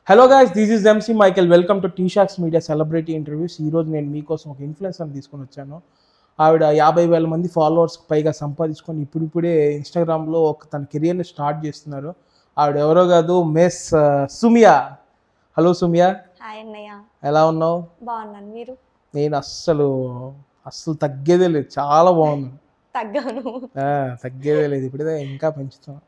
Hello guys this is MC Michael welcome to T shocks media celebrity interviews ఈ రోజు నేను మీకోసం ఒక ఇన్ఫ్లుయెన్సర్ తీసుకొని వచ్చాను ఆవిడ యాభై వేల మంది ఫాలోవర్స్ పైగా సంపాదించుకొని ఇప్పుడిప్పుడే ఇన్స్టాగ్రామ్లో ఒక తన కెరియర్ని స్టార్ట్ చేస్తున్నారు ఆవిడ ఎవరో కాదు miss Sumiya hello Sumiya hi అన్నయ్య ఎలా ఉన్నావు బాగున్నాను మీరు నేను అస్సలు అస్సలు తగ్గేదే లేదు చాలా బాగున్నాను తగ్గాను ఆ, తగ్గేదే లేదు ఇప్పుడే ఇంకా పెంచుతాను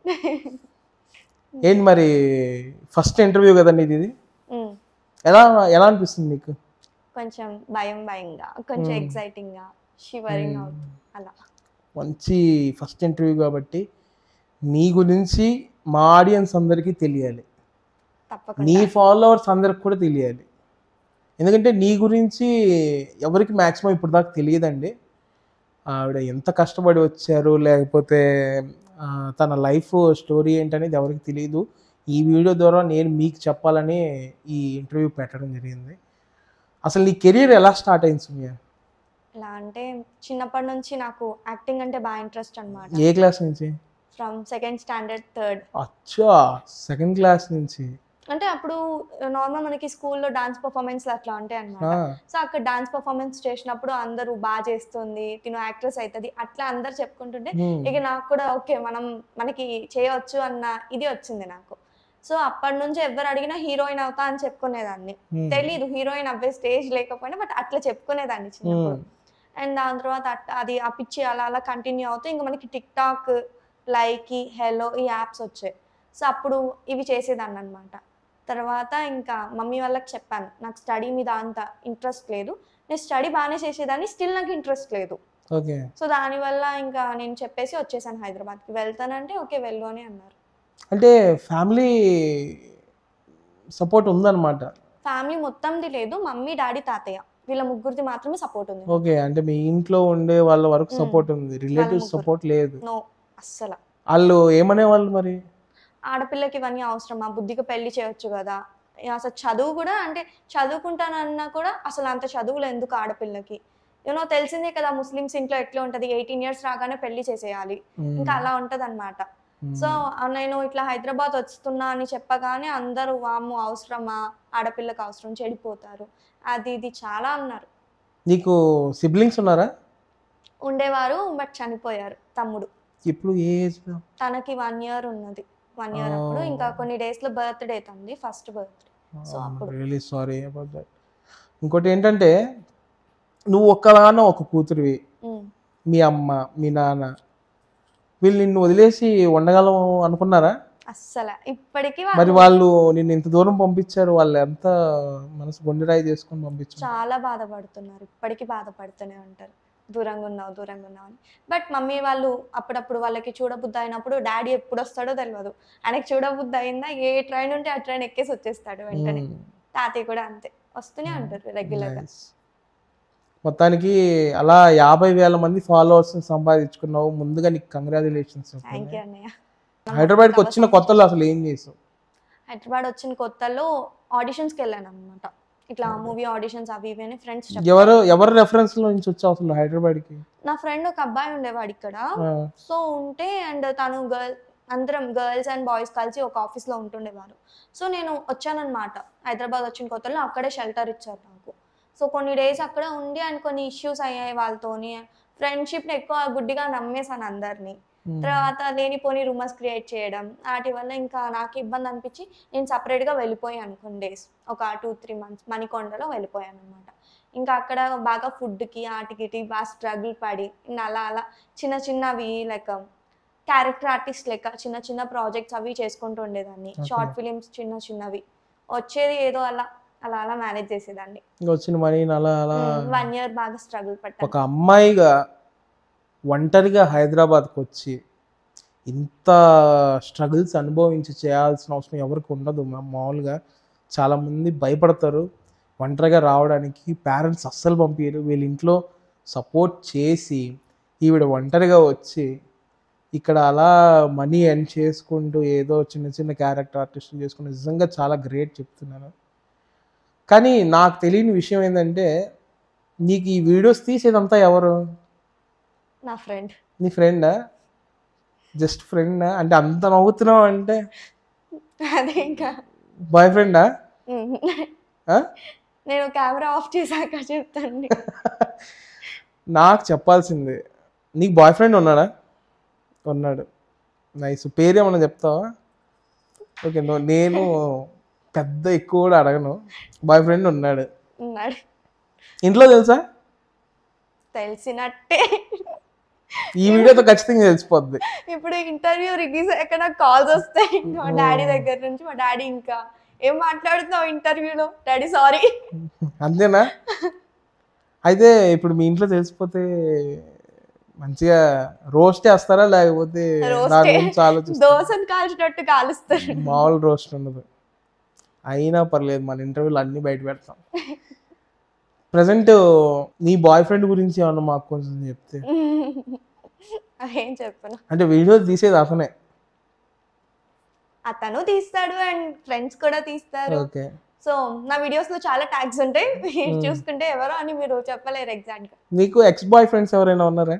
ఏంటి మరి ఫస్ట్ ఇంటర్వ్యూ కదండి ఇది ఇది ఉమ్, ఎలా ఎలా అనిపిస్తుంది నీకు కొంచెం భయం భయంగా కొంచెం ఎక్సైటింగ్ గా షివరింగ్ అవుతుంది అలా మంచి ఫస్ట్ ఇంటర్వ్యూ కాబట్టి నీ గురించి మా ఆడియన్స్ అందరికీ తెలియాలి తప్పకుండా నీ ఫాలోవర్స్ అందరికి కూడా తెలియాలి ఎందుకంటే నీ గురించి ఎవరికి మ్యాక్సిమం ఇప్పుడు దాకా తెలియదండి ఆవిడ ఎంత కష్టపడి వచ్చారు లేకపోతే ఆ, తన లైఫ్ స్టోరీ ఏంటనేది ఎవరికి తెలియదు ఈ వీడియో ద్వారా నేను మీకు చెప్పాలని ఈ ఇంటర్వ్యూ పెట్టడం జరిగింది అసలు నీ కెరీర్ ఎలా స్టార్ట్ అయింది సుమ్య ఎలా అంటే చిన్నప్పటి నుంచి నాకు యాక్టింగ్ అంటే బాగా ఇంట్రెస్ట్ అనమాట ఏ క్లాస్ నుంచి ఫ్రమ్ సెకండ్ స్టాండర్డ్ థర్డ్ అచ్చా సెకండ్ క్లాస్ నుంచి అంటే అప్పుడు నార్మల్ మనకి స్కూల్లో డాన్స్ పర్ఫార్మెన్స్ అట్లా ఉంటాయి అనమాట ఆ, సో అక్కడ డాన్స్ పర్ఫార్మెన్స్ చేసినప్పుడు అందరూ బాగా చేస్తుంది తిను యాక్ట్రెస్ అవుతుంది అట్లా అందరు చెప్పుకుంటుంటే హ్మ్. ఇక నాకు కూడా ఓకే మనం మనకి చేయవచ్చు అన్న ఇది వచ్చింది నాకు సో అప్పటి నుంచి ఎవరు అడిగినా హీరోయిన్ అవుతా అని చెప్పుకునేదాన్ని హ్మ్. తెలీదు హీరోయిన్ అవ్వే స్టేజ్ లేకపోయినా బట్ అట్లా చెప్పుకునేదాన్ని చిన్నప్పుడు హ్మ్. అండ్ దాని తర్వాత అట్- అది ఆ పిచ్చి అలా అలా కంటిన్యూ అవుతూ ఇంకా మనకి టిక్ టాక్ లైక్ హెలో ఈ యాప్స్ వచ్చాయి సో అప్పుడు ఇవి చేసేదాన్ని అనమాట తర్వాత ఇంకా మమ్మీ వాళ్ళకి చెప్పాను నాకు స్టడీ మీద అంత ఇంట్రెస్ట్ లేదు నేను స్టడీ బాగానే చేసేదాన్ని స్టిల్ నాకు ఇంట్రెస్ట్ లేదు ఓకే సో దానివల్ల ఇంకా నేను చెప్పేసి వచ్చేసాను హైదరాబాద్కి వెళ్తానంటే ఓకే వెళ్ళు అని అన్నారు అంటే ఫ్యామిలీ సపోర్ట్ ఉందన్నమాట ఫ్యామిలీ మొత్తంది లేదు మమ్మీ డాడీ తాతయ్య వీళ్ళ ముగ్గురిది మాత్రమే సపోర్ట్ ఉంది ఓకే అంటే మీ ఇంట్లో ఉండే వాళ్ళ వరకు మ్మ్. సపోర్ట్ ఉంది రిలేటివ్స్ ముగ్గురు. సపోర్ట్ లేదు నో అస్సలు వాళ్ళు ఏమనే వాళ్ళు మరి ఆడపిల్లకి ఇవన్నీ అవసరమా బుద్ధిగా పెళ్లి చేయొచ్చు కదా అసలు చదువు కూడా అంటే చదువుకుంటానన్నా కూడా అసలు అంత చదువులు ఎందుకు ఆడపిల్లకి యూనో తెలిసిందే కదా ముస్లిమ్స్ ఇంట్లో ఎట్లా ఉంటది ఎయిటీన్ ఇయర్స్ రాగానే పెళ్లి చేసేయాలి మ్మ్. ఇంకా అలా ఉంటది అనమాట మ్మ్. సో ఆ నేను ఇట్లా హైదరాబాద్ వస్తున్నా అని చెప్పగానే అందరూ వాము అవసరమా ఆడపిల్లకి అవసరం చెడిపోతారు అది ఇది చాలా అన్నారు నీకు సిబ్లింగ్స్ ఉన్నారా ఉండేవారు బట్ చనిపోయారు తమ్ముడు ఇప్పుడు ఏ ఏజ్ తనకి వన్ ఇయర్ ఉన్నది వన్ ఇయర్ అప్పుడు Oh. ఇంకా కొన్ని డేస్ లో బర్త్డే తంది ఫస్ట్ బర్త్డే So, అప్పుడు. రియలీ సారీ అబౌట్ దట్ ఇంకోటి ఏంటంటే నువ్వు ఒక్కదాన ఒక కూతురివి మీ అమ్మ మీ నాన్న వీళ్ళు నిన్ను వదిలేసి ఉండగలం అనుకున్నారా అస్సలు ఇప్పటికీ మరి వాళ్ళు వాళ్ళు నిన్ను ఇంత దూరం పంపించారు వాళ్ళు ఎంత మనసు గుండెరాయి చేసుకొని పంపించారు చాలా బాధపడుతున్నారు ఇప్పటికీ బాధపడుతూనే ఉంటారు దూరంగా ఉన్నావు దూరంగా ఉన్నావు అని బట్ మమ్మీ వాళ్ళు అప్పుడప్పుడు వాళ్ళకి చూడబుద్ధి అయినప్పుడు డాడీ ఎప్పుడు వస్తాడో తెలియదు ఆయనకి చూడబుద్ధి అయిందా ఏ ట్రైన్ ఉంటే ఆ ట్రైన్ ఎక్కేసి వచ్చేస్తాడు వెంటనే తాతయ్య కూడా అంతే వస్తూనే ఉంటారు రెగ్యులర్ గా Nice. మొత్తానికి అలా యాభై వేల మంది ఫాలోవర్స్ సంపాదించుకున్నావు ముందుగా నీకు కంగ్రాచులేషన్స్ థ్యాంక్ యూ అన్నయ్య హైదరాబాద్కి వచ్చిన కొత్తలో అసలు ఏం చేసావు హైదరాబాద్ వచ్చిన కొత్తలో ఆడిషన్స్కి వెళ్ళాను అనమాట ఇట్లా మూవీ ఆడిషన్స్ అవి ఇవి అని ఫ్రెండ్స్ ఎవరు ఎవరి రెఫరెన్స్ లో నుంచి వచ్చావు అసలు హైదరాబాద్కి నా ఫ్రెండ్ ఒక అబ్బాయి ఉండేవాడు ఇక్కడ ఆ, సో ఉంటే అండ్ తను గర్ల్ అందరం గర్ల్స్ అండ్ బాయ్స్ కలిసి ఒక ఆఫీస్లో ఉంటుండేవారు సో నేను వచ్చానన్నమాట హైదరాబాద్ వచ్చిన కొత్తలో అక్కడే షెల్టర్ ఇచ్చారు నాకు సో కొన్ని డేస్ అక్కడ ఉండి అండ్ కొన్ని ఇష్యూస్ అయ్యాయి వాళ్ళతోని ఫ్రెండ్షిప్ని ఎక్కువ గుడ్డిగా నమ్మేశాను అందరినీ ఉమ్, తర్వాత లేనిపోని రూమర్స్ క్రియేట్ చేయడం వాటి వల్ల ఇంకా నాకు ఇబ్బంది అనిపించి నేను సపరేట్గా వెళ్ళిపోయాను కొన్ని డేస్ ఒక టూ త్రీ మంత్స్ మణికొండలో వెళ్ళిపోయాను అనమాట ఇంకా అక్కడ బాగా ఫుడ్కి ఆటికి ఇటు బాగా స్ట్రగుల్ పడి ఇంకా అలా అలా చిన్న చిన్నవి లైక్ క్యారెక్టర్ ఆర్టిస్ట్ లెక్క చిన్న చిన్న ప్రాజెక్ట్స్ అవి చేసుకుంటూ ఉండేదాన్ని Okay. షార్ట్ ఫిలిమ్స్ చిన్న చిన్నవి వచ్చేది ఏదో అలా అలా అలా మేనేజ్ చేసేదాన్ని ఇంకా వచ్చిన మనీ అలా అలా వన్ ఇయర్ బాగా స్ట్రగుల్ ఒక పట్టాను అమ్మాయిగా ఒంటరిగా హైదరాబాద్కి వచ్చి ఇంత స్ట్రగుల్స్ అనుభవించి చేయాల్సిన అవసరం ఎవరికి ఉండదు మా- మామూలుగా చాలామంది భయపడతారు ఒంటరిగా రావడానికి పేరెంట్స్ అస్సలు పంపించరు వీళ్ళ ఇంట్లో సపోర్ట్ చేసి ఈవిడ ఒంటరిగా వచ్చి ఇక్కడ అలా మనీ ఎర్న్ చేసుకుంటూ ఏదో చిన్న చిన్న క్యారెక్టర్ ఆర్టిస్ట్ చేసుకుంటూ నిజంగా చాలా గ్రేట్ చెప్తున్నాను కానీ నాకు తెలియని విషయం ఏంటంటే నీకు ఈ వీడియోస్ తీసేదంతా ఎవరు నా ఫ్రెండ్ నీ ఫ్రెండా జస్ట్ ఫ్రెండా అంటే అంత నవ్వుతున్నావు అంటే అదే ఇంకా బాయ్ ఫ్రెండా ఆ? నేను కెమెరా ఆఫ్ చేశాక చెప్తాను నాకు చెప్పాల్సింది నీకు బాయ్ ఫ్రెండ్ ఉన్నాడా ఉన్నాడు నైస్ పేరు ఏమన్నా చెప్తావా ఓకే నువ్వు నేను పెద్ద ఎక్కువ కూడా అడగను బాయ్ ఫ్రెండ్ ఉన్నాడు ఉన్నాడు ఇంట్లో తెలుసా తెలిసినట్టే ఈ వీడియోతో ఖచ్చితంగా తెలిసిపోద్ది ఇప్పుడు ఇంటర్వ్యూ రిలీజ్ అయ్యాక నాకు కాల్స్ వస్తాయి మా డాడీ దగ్గర నుంచి మా డాడీ ఇంకా ఏం మాట్లాడుతున్నావు ఇంటర్వ్యూలో డాడీ సారీ అంతేనా అయితే ఇప్పుడు మీ ఇంట్లో తెలిసిపోతే మంచిగా రోస్ట్ చేస్తారా లేకపోతే Roast నా ఏ. గురించి ఆలోచిస్తారా దోశను కాల్చినట్టు కాలుస్తారు మామూలు రోస్ట్ ఉండదు అయినా పర్లేదు మన ఇంటర్వ్యూలు అన్నీ బయట పెడతాం ప్రజెంట్ నీ బాయ్ ఫ్రెండ్ గురించి ఏమన్నా మాకు కొంచెం చెప్తే ఏం చెప్పను అంటే వీడియోస్ తీసేది అతనే అతను తీస్తాడు అండ్ ఫ్రెండ్స్ కూడా తీస్తారు ఓకే సో నా వీడియోస్ లో చాలా ట్యాగ్స్ ఉంటాయి మీరు చూసుకుంటే ఎవరో అని మీరు చెప్పలేరు ఎగ్జాక్ట్ గా నీకు ఎక్స్ బాయ్ ఫ్రెండ్స్ ఎవరైనా ఉన్నారా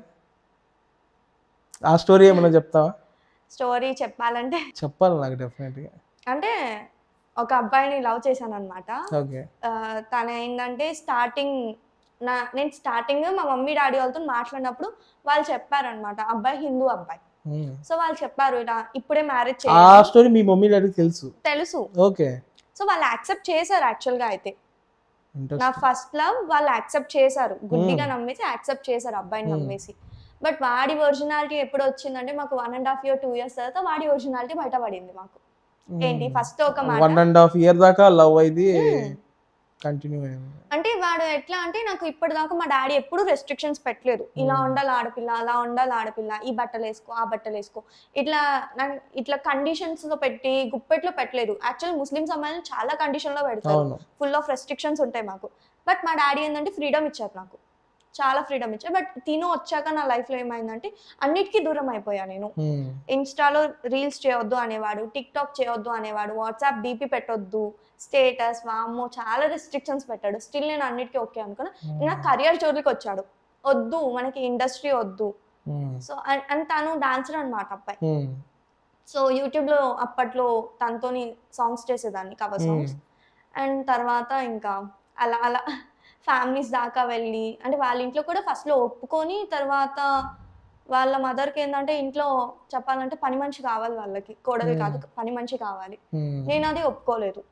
ఆ స్టోరీ ఏమైనా చెప్తావా స్టోరీ చెప్పాలంటే చెప్పాలి నాకు డెఫినెట్గా అంటే ఒక అబ్బాయిని లవ్ చేశాను అనమాట ఓకే తను ఏంటంటే స్టార్టింగ్ నా నేను స్టార్టింగ్ మా మమ్మీ డాడీ వాళ్ళతో మాట్లాడినప్పుడు వాళ్ళు చెప్పారనమాట అబ్బాయి హిందూ అబ్బాయి సో వాళ్ళు చెప్పారు ఇలా ఇప్పుడే మ్యారేజ్ ఆ చేయాలి స్టోరీ మీ మమ్మీ డాడీకి తెలుసు తెలుసు ఓకే సో వాళ్ళు యాక్సెప్ట్ చేశారు యాక్చువల్ గా అయితే నా ఇంట్రెస్ట్ ఫస్ట్ లవ్ వాళ్ళు యాక్సెప్ట్ చేశారు గుడ్డిగా నమ్మేసి యాక్సెప్ట్ చేశారు అబ్బాయిని Hmm. నమ్మేసి బట్ వాడి ఒరిజినాలిటీ ఎప్పుడు వచ్చిందంటే మాకు one and half year two years తర్వాత వాడి ఒరిజినాలిటీ బయట పడింది మాకు ఏంటి ఫస్ట్ ఒక వన్ మాట అండ్ హాఫ్ ఇయర్ దాకా లవ్ అయింది Hmm. కంటిన్యూ అయింది అంటే వాడు ఎట్లా అంటే నాకు ఇప్పటిదాకా మా డాడీ ఎప్పుడు రెస్ట్రిక్షన్స్ పెట్టలేదు ఇలా Hmm. ఉండాలి ఆడపిల్ల అలా ఉండాలి ఆడపిల్ల ఈ బట్టలు వేసుకో ఆ బట్టలు వేసుకో ఇట్లా నాకు ఇట్లా కండిషన్స్ లో పెట్టి గుప్పెట్లో పెట్టలేదు యాక్చువల్ ముస్లిమ్స్ అమ్మాయిలు చాలా కండిషన్ లో పెడతారు అవును ఫుల్ ఆఫ్ రెస్ట్రిక్షన్స్ ఉంటాయి మాకు బట్ మా డాడీ ఏంటంటే ఫ్రీడమ్ ఇచ్చారు నాకు చాలా ఫ్రీడమ్ ఇచ్చారు బట్ తిను వచ్చాక నా లైఫ్లో ఏమైందంటే అన్నిటికీ దూరం అయిపోయా నేను Hmm. ఇన్స్టాలో రీల్స్ చేయొద్దు అనేవాడు టిక్ టాక్ చేయొద్దు అనేవాడు వాట్సాప్ డీపీ పెట్టొద్దు స్టేటస్ వామ్మో చాలా రెస్ట్రిక్షన్స్ పెట్టాడు స్టిల్ నేను అన్నిటికీ ఓకే అనుకున్నా నా కెరియర్ జోలికి వచ్చాడు వద్దు మనకి ఇండస్ట్రీ వద్దు Hmm. సో అండ్ తను డాన్సర్ అనమాట అబ్బాయి Hmm. సో యూట్యూబ్లో అప్పట్లో తనతోని సాంగ్స్ చేసేదాన్ని కవర్ సాంగ్స్ అండ్ తర్వాత ఇంకా అలా అలా ఫ్యామిలీస్ దాకా వెళ్ళి అంటే వాళ్ళ ఇంట్లో కూడా ఫస్ట్లో ఒప్పుకొని తర్వాత వాళ్ళ మదర్కి ఏంటంటే ఇంట్లో చెప్పాలంటే పని మనిషి కావాలి వాళ్ళకి కోడలు కాదు పని మనిషి కావాలి Hmm. నేను అది ఒప్పుకోలేదు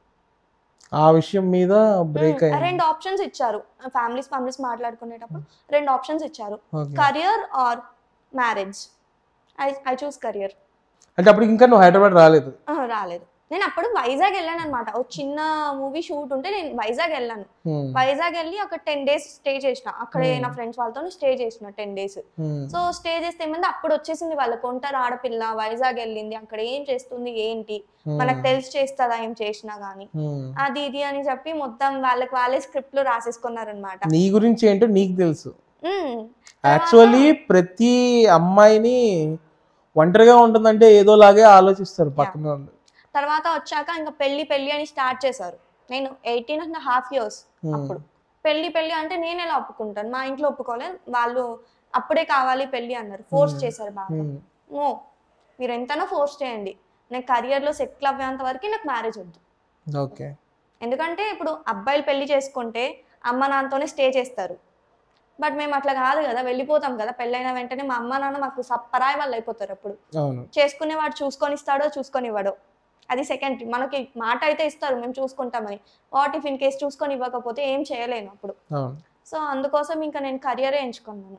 ఆ విషయం మీద బ్రేక్ మ్మ్. అయింది రెండు ఆప్షన్స్ ఇచ్చారు ఫ్యామిలీస్ ఫ్యామిలీస్ మాట్లాడుకునేటప్పుడు రెండు ఆప్షన్స్ ఇచ్చారు okay career or marriage I I choose career అంటే అప్పటికి ఇంకా నువ్వు హైదరాబాద్ రాలేదు రాలేదు నేను అప్పుడు వైజాగ్ వెళ్ళాను అనమాట ఒక చిన్న మూవీ షూట్ ఉంటే నేను వైజాగ్ వెళ్ళాను Hmm. వైజాగ్ వెళ్ళి ఒక టెన్ డేస్ స్టే చేసిన అక్కడే Hmm. నా ఫ్రెండ్స్ వాళ్ళతో స్టే చేసిన ten days Hmm. So stay చేస్తే ఏమైంది అప్పుడు వచ్చేసింది వాళ్ళకి ఒంటరి ఆడపిల్ల వైజాగ్ వెళ్ళింది అక్కడ ఏం చేస్తుంది ఏంటి Hmm. మనకు తెలిసి చేస్తుందా ఏం చేసినా గానీ Hmm. అది ఇది అని చెప్పి మొత్తం వాళ్ళకి వాళ్ళే స్క్రిప్ట్ లో రాసేసుకున్నారనమాట నీ గురించి ఏంటో నీకు తెలుసు యాక్చువల్లీ ప్రతి అమ్మాయిని ఒంటరిగా ఉంటుందంటే ఏదోలాగే ఆలోచిస్తారు పక్కన వాళ్ళు తర్వాత వచ్చాక ఇంకా పెళ్లి పెళ్లి అని స్టార్ట్ చేశారు నేను eighteen and half years Hmm. అప్పుడు పెళ్లి పెళ్లి అంటే నేను ఎలా ఒప్పుకుంటాను మా ఇంట్లో ఒప్పుకోలేదు వాళ్ళు అప్పుడే కావాలి పెళ్లి అన్నారు ఫోర్స్ Hmm. చేశారు బాగా Hmm. నో మీరు ఎంతనో ఫోర్స్ చేయండి నేను career లో సెటిల్ అవ్వేంత వరకు నాకు మ్యారేజ్ వద్దు ఓకే ఎందుకంటే ఇప్పుడు అబ్బాయిలు పెళ్లి చేసుకుంటే అమ్మ నాన్నతోనే స్టే చేస్తారు బట్ మేము అట్లా కాదు కదా వెళ్ళిపోతాం కదా పెళ్ళైన వెంటనే మా అమ్మ నాన్న మాకు సప్పరాయి వాళ్ళు అయిపోతారు అప్పుడు అవును చేసుకునేవాడు చూసుకొని ఇస్తాడో చూసుకొని ఇవ్వడో అది సెకండ్ మనకి మాట అయితే ఇస్తారు మేము చూసుకుంటామని వాట్ ఇఫ్ ఇన్ కేస్ చూసుకొని ఇవ్వకపోతే ఏం చేయలేను అప్పుడు అవును సో అందుకోసం ఇంకా నేను కరియరే ఎంచుకున్నాను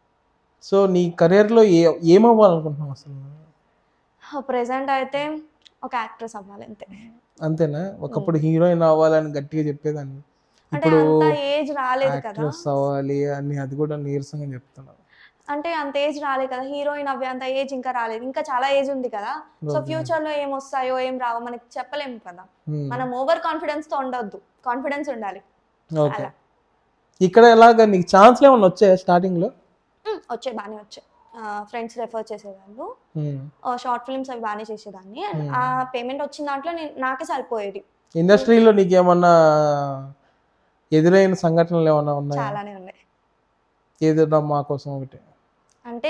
సో నీ కెరీర్లో ఏ ఏమవ్వాలనుకుంటున్నావు అసలు ప్రెసెంట్ అయితే ఒక యాక్ట్రెస్ అవ్వాలి అంతే అంతేనా ఒకప్పుడు హీరోయిన్ అవ్వాలని గట్టిగా చెప్పేదాన్ని అంటే ఇప్పుడు అంత ఏజ్ రాలేదు కదా యాక్ట్రెస్ అవ్వాలి అని అది కూడా నీరసంగా చెప్తున్నావు అంటే అంత ఏజ్ రాలేదు కదా హీరోయిన్ అవ్వే అంత ఏజ్ ఇంకా రాలేదు ఇంకా చాలా ఏజ్ ఉంది కదా సో Okay. ఫ్యూచర్ లో ఏం వస్తాయో ఏం రావో మనకి చెప్పలేము కదా Hmm. మనం ఓవర్ కాన్ఫిడెన్స్ తో ఉండొద్దు కాన్ఫిడెన్స్ ఉండాలి ఓకే అలా. ఇక్కడ ఎలాగ నీకు ఛాన్స్లు ఏమన్నా వచ్చాయా స్టార్టింగ్లో మ్, వచ్చాయి బాగానే వచ్చాయి ఫ్రెండ్స్ రెఫర్ చేసేవాళ్ళు షార్ట్ ఫిల్మ్స్ అవి బాగానే చేసేదాన్ని And Hmm. ఆ పేమెంట్ వచ్చిన దాంట్లో నేను నాకే సరిపోయేది ఇండస్ట్రీలో నీకు ఏమన్నా ఎదురైన సంఘటనలు ఏమన్నా ఉన్నాయా చాలానే ఉన్నాయి ఏదైనా మా కోసం ఒకటి అంటే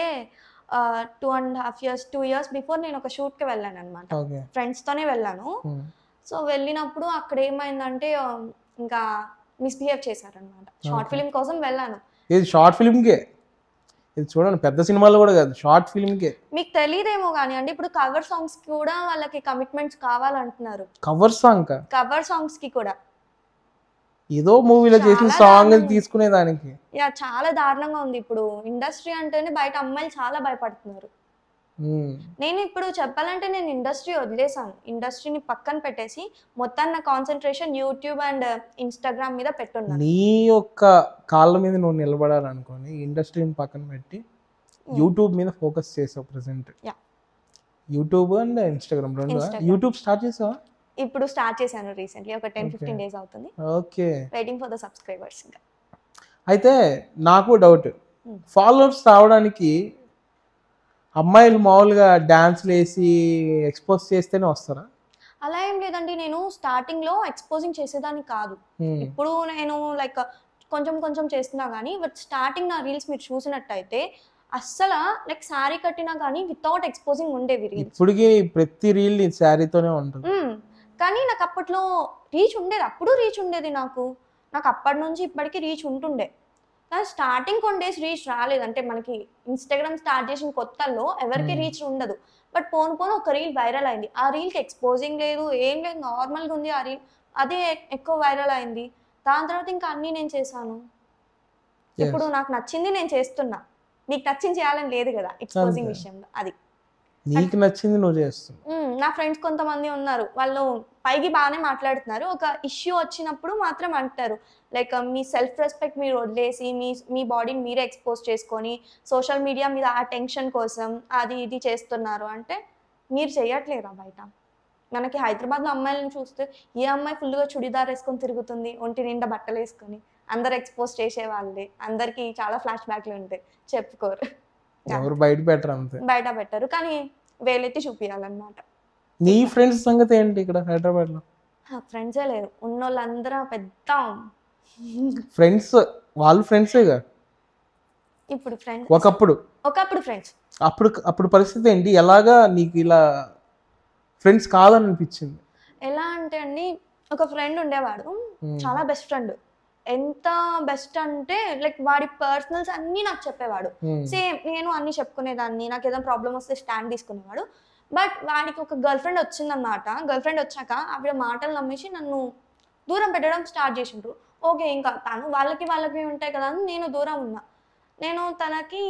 two and half years two years before నేను ఒక షూట్కి వెళ్ళాను అనమాట ఓకే ఫ్రెండ్స్తోనే వెళ్ళాను సో వెళ్ళినప్పుడు అక్కడ ఏమైందంటే ఆ, ఇంకా మిస్బిహేవ్ చేశారనమాట షార్ట్ Okay. ఫిలిం కోసం వెళ్ళాను ఇది షార్ట్ ఫిల్మ్కే ఇది చూడండి పెద్ద సినిమాలు కూడా కాదు షార్ట్ ఫిల్మ్కే మీకు తెలియదేమో కానీ అంటే ఇప్పుడు కవర్ సాంగ్స్ కూడా వాళ్ళకి కమిట్మెంట్స్ కావాలంటున్నారు కవర్ సాంగ్ కవర్ సాంగ్స్ కి కూడా ఏదో మూవీలో చేసిన చాలా సాంగ్ దారుణం. తీసుకునేదానికి యా చాలా దారుణంగా ఉంది ఇప్పుడు ఇండస్ట్రీ అంటేనే బయట అమ్మాయిలు చాలా భయపడుతున్నారు ఉమ్. నేను ఇప్పుడు చెప్పాలంటే నేను ఇండస్ట్రీ వదిలేసాను ఇండస్ట్రీని పక్కన పెట్టేసి మొత్తం నా కాన్సన్ట్రేషన్ యూట్యూబ్ అండ్ ఇన్స్టాగ్రామ్ మీద పెట్టున్నాను నీ యొక్క కాళ్ళ మీద నువ్వు నిలబడాలనుకొని ఇండస్ట్రీని పక్కన పెట్టి యూట్యూబ్ మీద ఫోకస్ చేసావు present Yeah. YouTube and Instagram రెండు Instagram. యూట్యూబ్ స్టార్ట్ చేసావా ఇప్పుడు స్టార్ట్ చేశాను రీసెంట్లీ ఒక టెన్ Okay. ఫిఫ్టీన్ డేస్ అవుతుంది okay waiting for the subscribers ఇంకా అయితే నాకు డౌట్ Hmm. ఫాలోవర్స్ రావడానికి అమ్మాయిలు మామూలుగా డాన్స్లు వేసి ఎక్స్పోజ్ చేస్తేనే వస్తారా అలా ఏం లేదండి నేను స్టార్టింగ్ లో ఎక్స్పోజింగ్ చేసేదాన్ని కాదు Hmm. ఇప్పుడు నేను లైక్ కొంచెం కొంచెం చేస్తున్నా కానీ బట్ స్టార్టింగ్ నా రీల్స్ మీరు చూసినట్టయితే అస్సలు లైక్ శారీ కట్టినా కానీ వితౌట్ ఎక్స్పోజింగ్ ఉండేవి రీల్స్ ఇప్పటికీ ప్రతి రీల్ నీ శారీతోనే ఉంటుంది కానీ నాకు అప్పట్లో రీచ్ ఉండేది అప్పుడు రీచ్ ఉండేది నాకు నాకు అప్పటి నుంచి ఇప్పటికి రీచ్ ఉంటుండే కానీ స్టార్టింగ్ కొన్ని డేస్ రీచ్ రాలేదు అంటే మనకి ఇన్స్టాగ్రామ్ స్టార్ట్ చేసిన కొత్తల్లో ఎవరికి Hmm. రీచ్ ఉండదు బట్ పోను పోను ఒక రీల్ వైరల్ అయింది ఆ రీల్కి ఎక్స్పోజింగ్ లేదు ఏం లేదు నార్మల్గా ఉంది ఆ రీల్ అదే ఎ- ఎక్కువ వైరల్ అయింది దాని తర్వాత ఇంకా అన్నీ నేను చేశాను Yes. ఇప్పుడు నాకు నచ్చింది నేను చేస్తున్నా మీకు నచ్చింది చేయాలని లేదు కదా ఎక్స్పోజింగ్ అంతే. విషయంలో అది నీకు నచ్చింది నువ్వు చేస్తున్నావు మ్మ్. నా ఫ్రెండ్స్ కొంతమంది ఉన్నారు వాళ్ళు పైకి బాగానే మాట్లాడుతున్నారు ఒక ఇష్యూ వచ్చినప్పుడు మాత్రం అంటారు లైక్ మీ సెల్ఫ్ రెస్పెక్ట్ మీరు వదిలేసి మీ మీ బాడీని మీరే ఎక్స్పోజ్ చేసుకొని సోషల్ మీడియా మీద ఆ టెన్షన్ కోసం అది ఇది చేస్తున్నారు అంటే మీరు చేయట్లేరా బయట మనకి హైదరాబాద్లో అమ్మాయిలను చూస్తే ఏ అమ్మాయి ఫుల్గా చుడిదార్ వేసుకొని తిరుగుతుంది ఒంటి నిండా బట్టలు వేసుకొని అందరు ఎక్స్పోజ్ చేసే వాళ్ళే అందరికీ చాలా ఫ్లాష్ బ్యాక్లు ఉంటాయి చెప్పుకోరు ఎవరు బయట పెట్టరు అంతే బయట పెట్టరు కానీ వేలెత్తి చూపించాలన్నమాట నీ ఫ్రెండ్స్ సంగతి ఏంటి ఇక్కడ హైదరాబాద్లో ఫ్రెండ్సే లేరు ఉన్నోళ్ళందరూ పెద్ద ఫ్రెండ్స్ వాళ్ళు ఫ్రెండ్సేగా ఇప్పుడు ఫ్రెండ్స్ ఒకప్పుడు ఒకప్పుడు ఫ్రెండ్స్ అప్పుడు అప్పుడు పరిస్థితి ఏంటి ఎలాగా నీకు ఇలా ఫ్రెండ్స్ కాదని అనిపించింది ఎలా అంటే అండి ఒక ఫ్రెండ్ ఉండేవాడు Hmm. చాలా బెస్ట్ ఫ్రెండ్ ఎంత బెస్ట్ అంటే లైక్ వాడి పర్సనల్స్ అన్నీ నాకు చెప్పేవాడు Hmm. సేమ్ నేను అన్ని చెప్పుకునేదాన్ని నాకు ఏదైనా ప్రాబ్లం వస్తే స్టాండ్ తీసుకునేవాడు బట్ వాడికి ఒక గర్ల్ ఫ్రెండ్ వచ్చిందనమాట గర్ల్ ఫ్రెండ్ వచ్చాక ఆవిడ మాటలు నమ్మేసి నన్ను దూరం పెట్టడం స్టార్ట్ చేసిండ్రు ఓకే ఇంకా తను వాళ్ళకి వాళ్ళకి ఉంటాయి కదా అని నేను దూరం ఉన్నా నేను తనకి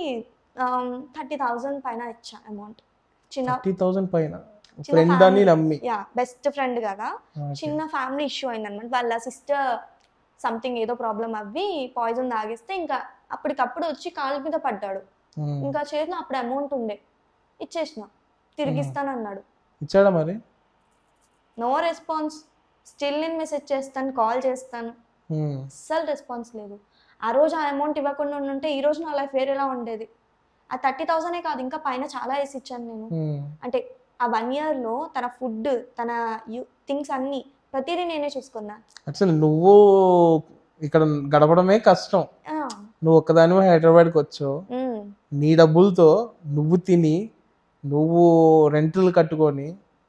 థర్టీ థౌజండ్ పైన ఇచ్చా అమౌంట్ చిన్న థర్టీ థౌసండ్ పైన చిన్న ఫ్రెండ్ అని family. నమ్మి యా బెస్ట్ ఫ్రెండ్ కదా Okay. చిన్న ఫ్యామిలీ ఇష్యూ అయిందనమాట వాళ్ళ సిస్టర్ సంథింగ్ ఏదో ప్రాబ్లం అవ్వి పాయిజన్ తాగిస్తే ఇంకా అప్పటికప్పుడు వచ్చి కాళ్ళ మీద పడ్డాడు Hmm. ఇంకా చేతిలో అప్పుడు అమౌంట్ ఉండే ఇచ్చేసిన తిరిగిస్తానన్నాడు ఇచ్చాడా మరి నో రెస్పాన్స్ స్టిల్ నేను మెసేజ్ చేస్తాను కాల్ చేస్తాను Hmm. అస్సలు రెస్పాన్స్ లేదు ఆ రోజు ఆ అమౌంట్ ఇవ్వకుండా ఉంటే ఈ రోజు నా లైఫ్ వేరేలా ఉండేది ఆ థర్టీ థౌసండే కాదు ఇంకా పైన చాలా వేసి ఇచ్చాను నేను Hmm. అంటే ఆ వన్ ఇయర్లో తన ఫుడ్ తన యూ థింగ్స్ అన్నీ ప్రతిదీ నేనే చూసుకున్నా అసలు నువ్వు ఇక్కడ గడపడమే కష్టం ఆ, నువ్వు ఒక్కదాని హైదరాబాద్కి వచ్చావు ఉమ్, నీ డబ్బులతో నువ్వు తిని నువ్వు రెంట్లు కట్టుకొని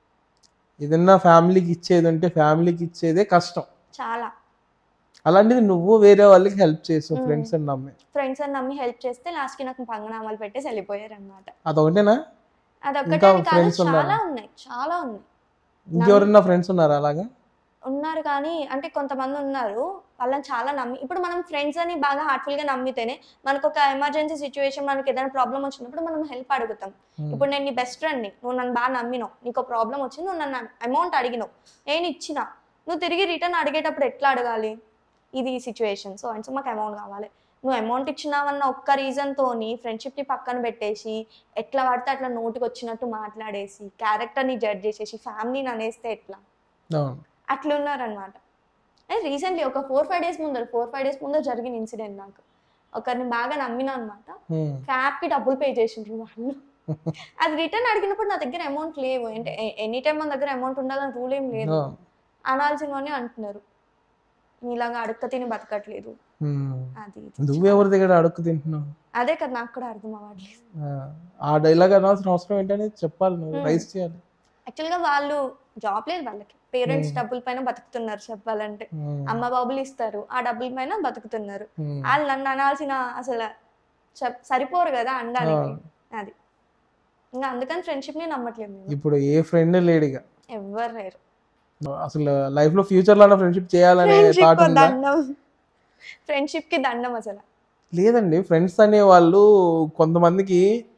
ఏదన్నా ఫ్యామిలీకి ఇచ్చేది ఉంటే ఫ్యామిలీకి ఇచ్చేదే కష్టం చాలా అలాంటిది నువ్వు వేరే వాళ్ళకి హెల్ప్ చేసావు Hmm. ఫ్రెండ్స్ అని నమ్మి ఫ్రెండ్స్ అని నమ్మి హెల్ప్ చేస్తే లాస్ట్కి నాకు పంగనామాలు పెట్టేసి వెళ్ళిపోయారు అనమాట అదొకటేనా అదొక్కటే ఇంకా అని కాదు friends ఉన్నారా? చాలా ఉన్నాయి చాలా ఉన్నాయి ఇంకెవరన్నా ఫ్రెండ్స్ ఉన్నారా అలాగా ఉన్నారు కానీ అంటే కొంతమంది ఉన్నారు వాళ్ళని చాలా నమ్మి ఇప్పుడు మనం ఫ్రెండ్స్ అని బాగా హార్ట్ఫుల్ గా నమ్మితేనే మనకు ఒక ఎమర్జెన్సీ సిచ్యువేషన్ మనకి ఏదైనా ప్రాబ్లం వచ్చినప్పుడు మనం హెల్ప్ అడుగుతాం Hmm. ఇప్పుడు నేను నీ బెస్ట్ ఫ్రెండ్ని నువ్వు నన్ను బాగా నమ్మినావు నీకు ప్రాబ్లం వచ్చింది నువ్వు నన్ను అమౌంట్ అడిగినావు నేను ఇచ్చిన నువ్వు తిరిగి రిటర్న్ అడిగేటప్పుడు ఎట్లా అడగాలి ఇది సిచ్యువేషన్ సో అండ్ సో మాకు అమౌంట్ కావాలి నువ్వు అమౌంట్ ఇచ్చినావన్న ఒక్క రీజన్తో ఫ్రెండ్షిప్ని పక్కన పెట్టేసి ఎట్లా పడితే అట్లా నోటికి వచ్చినట్టు మాట్లాడేసి క్యారెక్టర్ని జడ్జ్ చేసేసి ఫ్యామిలీని అనేస్తే ఎట్లా అవును అట్లున్నారనమాట రీసెంట్లీ ఒక ఫోర్ ఫైవ్ డేస్ ముందర ఫోర్ ఫైవ్ డేస్ ముందర జరిగిన ఇన్సిడెంట్ నాకు ఒకరిని బాగా నమ్మినా అనమాట Hmm. క్యాబ్కి డబ్బులు పే చేసిండ్రు వాళ్ళు అది రిటర్న్ అడిగినప్పుడు నా దగ్గర అమౌంట్ లేవు అంటే ఎనీ టైం మన దగ్గర అమౌంట్ ఉండాలని రూల్ ఏం లేదు అవును. అనాల్సినవని అంటున్నారు నీలాగా అడక్క తిని బతకట్లేదు Hmm. అది ఇది. నువ్వు ఎవరి దగ్గర అడుక్కు తింటున్నావు అదే కదా నాకు కూడా అర్థం అవ్వట్లేదు ఆ, ఆ డైలాగ్ అనాల్సిన అవసరం ఏంటనేది చెప్పాలి నువ్వు Hmm. రైస్ చేయాలి యాక్చువల్గా వాళ్ళు జాబ్ లేదు వాళ్ళకి పేరెంట్స్ Hmm. డబ్బుల పైన బతుకుతున్నారు చెప్పాలంటే ఉమ్, అమ్మ బాబులు ఇస్తారు ఆ డబ్బుల పైన బతుకుతున్నారు ఉమ్. వాళ్ళు నన్ను అనాల్సిన అసలు చెప్ సరిపోరు కదా అనడానికి అవును. అది ఇంకా అందుకని ఫ్రెండ్షిప్ ని నమ్మట్లేదు నేను ఇప్పుడు ఏ ఫ్రెండ్ లేడిగా ఎవ్వరు లేరు అసలు లైఫ్ లో ఫ్యూచర్ లో ఫ్రెండ్షిప్ చేయాలనే థాట్ ఫ్రెండ్షిప్ ఉందా దండం ఫ్రెండ్షిప్ కి దండం అసలు లేదండి ఫ్రెండ్స్ అనే వాళ్ళు కొంతమందికి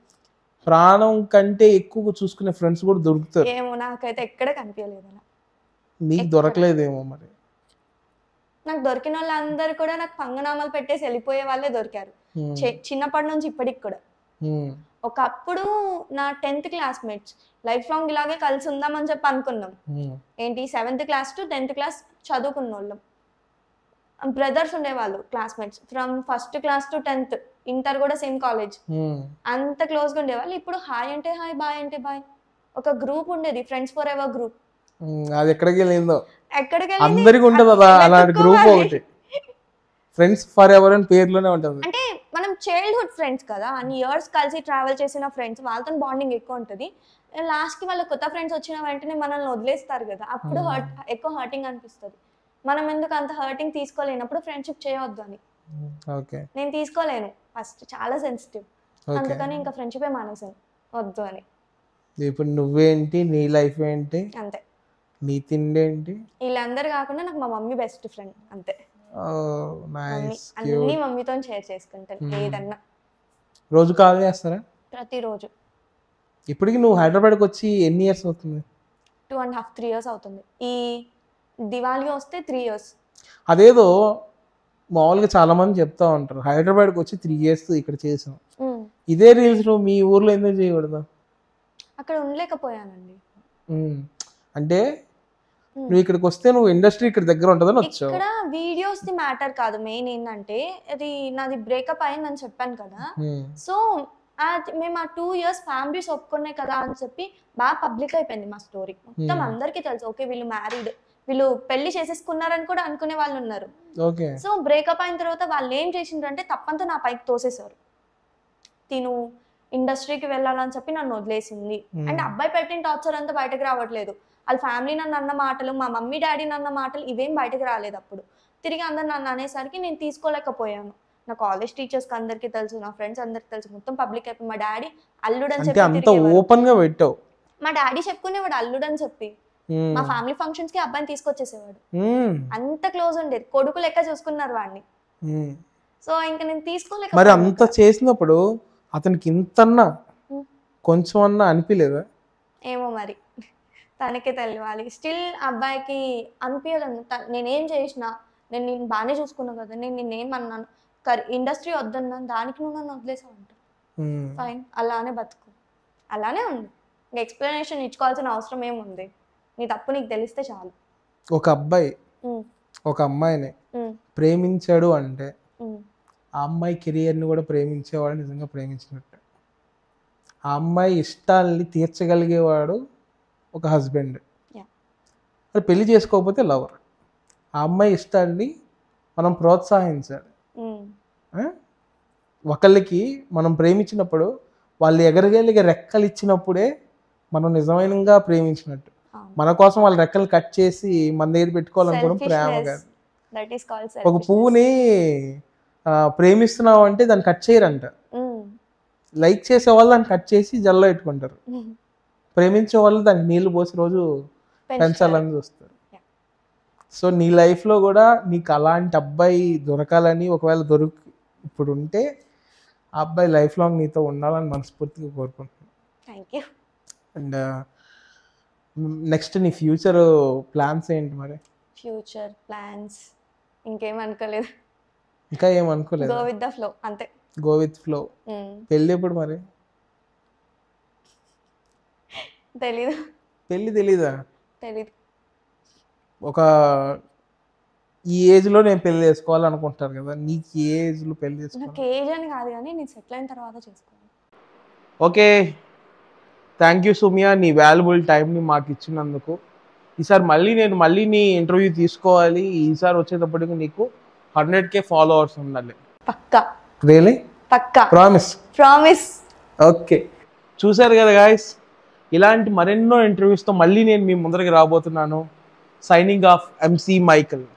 ప్రాణం కంటే ఎక్కువ చూసుకునే ఫ్రెండ్స్ కూడా దొరుకుతారు ఏమో నాకైతే ఎక్కడ కనిపించలేదు అలా నీకు ఎక్కడ? దొరకలేదేమో మరి నాకు దొరికిన వాళ్ళందరూ కూడా నాకు పంగనామాలు పెట్టేసి వెళ్ళిపోయే వాళ్ళే దొరికారు ఉమ్, చి- చిన్నప్పటి నుంచి ఇప్పటికి కూడా ఉమ్, ఒకప్పుడు నా టెన్త్ క్లాస్మేట్స్ లైఫ్ లాంగ్ ఇలాగే కలిసి ఉందామని చెప్పి అనుకున్నాం ఉమ్, ఏంటి seventh class to tenth class చదువుకున్న వాళ్ళం బ్రదర్స్ ఉండేవాళ్ళు classmates from first class to tenth inter కూడా సేమ్ కాలేజ్ ఉమ్, అంత క్లోజ్గా ఉండేవాళ్ళు ఇప్పుడు హాయ్ అంటే హాయ్ బాయ్ అంటే బాయ్ ఒక గ్రూప్ ఉండేది ఫ్రెండ్స్ ఫర్ ఎవర్ గ్రూప్ ఉమ్, అది ఎక్కడికి వెళ్ళిందో ఎక్కడికి అందరికి ఉంటుంది అది అదా ఎలా అలాంటి గ్రూప్ ఎత్తుక్కోవాలి? ఒకటి ఫ్రెండ్స్ ఫర్ ఎవర్ అని పేర్లోనే ఉంటుంది అంటే మనం చైల్డ్హుడ్ ఫ్రెండ్స్ కదా అన్ని ఇయర్స్ కలిసి ట్రావెల్ చేసిన ఫ్రెండ్స్ వాళ్ళతో బాండింగ్ ఎక్కువ ఉంటుంది లాస్ట్ కి వాళ్ళ కొత్త ఫ్రెండ్స్ వచ్చిన వెంటనే మనల్ని వదిలేస్తారు కదా అప్పుడు Hmm. హర్ట్ ఎక్కువ హర్టింగ్ అనిపిస్తుంది మనం ఎందుకు అంత హర్టింగ్ తీసుకోలేనప్పుడు ఫ్రెండ్షిప్ చేయవద్దు అని ఓకే నేను తీసుకోలేను ఫస్ట్ చాలా సెన్సిటివ్ ఓకే అందుకని ఇంకా ఫ్రెండ్షిపే మానేసాను వద్దు అని ఇప్పుడు నువ్వేంటి నీ లైఫ్ ఏంటి అంతే నీ తిండి ఏంటి వీళ్ళందరూ కాకుండా నాకు మా మమ్మీ బెస్ట్ ఫ్రెండ్ అంతే మమ్మీ నైస్ అన్ని మమ్మీతో షేర్ చేసుకుంటాను Hmm. ఏదన్నా రోజు కాల్ చేస్తారా ప్రతిరోజు ఇప్పటికి నువ్వు హైదరాబాద్కి వచ్చి ఎన్ని ఇయర్స్ అవుతుంది two and half three years అవుతుంది ఈ దివాళీ వస్తే త్రీ ఇయర్స్ అదేదో మామూలుగా చాలా మంది చెప్తా ఉంటారు హైదరాబాద్కి వచ్చి త్రీ ఇయర్స్ ఇక్కడ చేసాం ఇదే రీల్స్ నువ్వు మీ ఊర్లో ఎందుకు చేయకూడదు అక్కడ ఉండలేకపోయానండి ఉమ్. అంటే నువ్వు ఇక్కడికి వస్తే నువ్వు ఇండస్ట్రీ ఇక్కడ దగ్గర ఉంటుందని వచ్చావు ఇక్కడ వీడియోస్ ది మ్యాటర్ కాదు మెయిన్ ఏంటంటే అది నాది బ్రేకప్ అయిందని చెప్పాను కదా ఉమ్. సో అది మేము ఆ టూ ఇయర్స్ ఫ్యామిలీస్ ఒప్పుకున్నాయి కదా అని చెప్పి బాగా పబ్లిక్ అయిపోయింది మా స్టోరీ మొత్తం Hmm. అందరికీ తెలుసు ఓకే వీళ్ళు మ్యారీడ్ వీళ్ళు పెళ్లి చేసేసుకున్నారని కూడా అనుకునే వాళ్ళు ఉన్నారు ఓకే సో బ్రేకప్ అయిన తర్వాత వాళ్ళు ఏం చేసిండ్రంటే తప్పంతా నా పైకి తోసేశారు తిను ఇండస్ట్రీకి వెళ్ళాలని చెప్పి నన్ను వదిలేసింది Hmm. అండ్ అబ్బాయి పెట్టిన టార్చర్ అంతా బయటకు రావట్లేదు వాళ్ళ ఫ్యామిలీ నన్ను అన్న మాటలు మా మమ్మీ డాడీ నన్న మాటలు ఇవేం బయటకు రాలేదు అప్పుడు తిరిగి అందరు నన్ను అనేసరికి నేను తీసుకోలేకపోయాను నా కాలేజ్ టీచర్స్కి అందరికీ తెలుసు నా ఫ్రెండ్స్ అందరికి తెలుసు మొత్తం పబ్లిక్ అయిపోయి మా డాడీ అల్లుడు అని అంటే చెప్పి అంత తిరిగేవారు. ఓపెన్ గా పెట్టావు మా డాడీ చెప్పుకునేవాడు అల్లుడు అని చెప్పి ఉమ్. మా ఫ్యామిలీ ఫంక్షన్స్ కి అబ్బాయిని తీసుకొచ్చేసేవాడు ఉమ్. అంత క్లోజ్ ఉండేది కొడుకు లెక్క చూసుకున్నారు వాడిని ఉమ్. సో ఇంకా నేను మరి తీసుకోలేకపోయాను అంత చేసినప్పుడు అతనికి ఇంతన్నా ఉమ్. కొంచెం అన్నా అనిపించలేదా ఏమో మరి తనకే తెలియాలి స్టిల్ అబ్బాయికి అనిపించదు త- నేనేం చేసినా నేను నేను బాగానే చూసుకున్నా కదా నేను నిన్నేమన్నాను కర్ ఇండస్ట్రీ వద్దన్నాను దానికి నువ్వు నన్ను వదిలేసావు అంట ఉమ్. ఫైన్ అలానే బతుకు అలానే ఉంది ఇంకా ఎక్స్ప్లెనేషన్ ఇచ్చుకోవాల్సిన అవసరం ఏముంది నీ తప్పు నీకు తెలిస్తే చాలు ఒక అబ్బాయి ఉమ్, ఒక అమ్మాయిని ఉమ్, ప్రేమించాడు అంటే ఉమ్, ఆ అమ్మాయి కెరియర్ని కూడా ప్రేమించేవాడు నిజంగా ప్రేమించినట్టు ఆ అమ్మాయి ఇష్టాల్ని తీర్చగలిగేవాడు ఒక హస్బెండ్ Yeah. అది పెళ్లి చేసుకోకపోతే లవర్ ఆ అమ్మాయి ఇష్టాన్ని మనం ప్రోత్సహించాలి ఉమ్, ఆ? ఒకళ్ళకి మనం ప్రేమించినప్పుడు వాళ్ళు ఎగరగలిగే రెక్కలు ఇచ్చినప్పుడే మనం నిజమైనగా ప్రేమించినట్టు అవును. మన కోసం వాళ్ళ రెక్కలు కట్ చేసి మన దగ్గర పెట్టుకోవాలనుకోవడం ప్రేమ Selfishness. కాదు That is called ఒక selfishness. పువ్వుని ఆ, ప్రేమిస్తున్నావు అంటే దాన్ని కట్ చేయరంట ఉమ్, లైక్ చేసే వాళ్ళు దాన్ని కట్ చేసి జల్లో పెట్టుకుంటారు ఉమ్, ప్రేమించే వాళ్ళు దానికి నీళ్లు పోసి రోజు పెంచుతారు. పెంచాలని చూస్తారు Yeah. సో నీ లైఫ్లో కూడా నీకు అలాంటి అబ్బాయి దొరకాలని ఒకవేళ దొరికి ఇప్పుడు ఉంటే ఆ అబ్బాయి లైఫ్ లాంగ్ నీతో ఉండాలని మనస్ఫూర్తిగా కోరుకుంటున్నాను థ్యాంక్ యూ అండ్ నెక్స్ట్ నీ ఫ్యూచర్ ప్లాన్స్ ఏంటి మరి ఫ్యూచర్ ప్లాన్స్ ఇంకేం అనుకోలేదు ఇంకా ఏం అనుకోలేదు గో విత్ ద ఫ్లో అంతే గో విత్ ఫ్లో ఉమ్, పెళ్ళి పెళ్ళి ఎప్పుడు మరి తెలీదు పెళ్ళి తెలీదా తెలీదు ఒక ఈ ఏజ్లో నేను పెళ్లి చేసుకోవాలనుకుంటారు కదా నీకు ఏ ఏజ్లో పెళ్లి చేసుకోవాలి నాకు ఏజ్ అని కాదు కానీ నేను సెటిల్ అయిన తర్వాత చేసుకోవాలి ఓకే థ్యాంక్ యూ సుమియా నీ వాల్యుబుల్ టైంని మాకు ఇచ్చినందుకు ఈసారి మళ్ళీ నేను మళ్ళీ నీ ఇంటర్వ్యూ తీసుకోవాలి ఈసారి వచ్చేటప్పటికి నీకు హండ్రెడ్ కే ఫాలోవర్స్ ఉండాలి పక్కా రియలీ పక్కా ప్రామిస్ ప్రామిస్ ఓకే చూశారు కదా గాయస్ ఇలాంటి మరెన్నో ఇంటర్వ్యూస్తో మళ్ళీ నేను మీ ముందరికి రాబోతున్నాను సైనింగ్ ఆఫ్ ఎంసీ మైకల్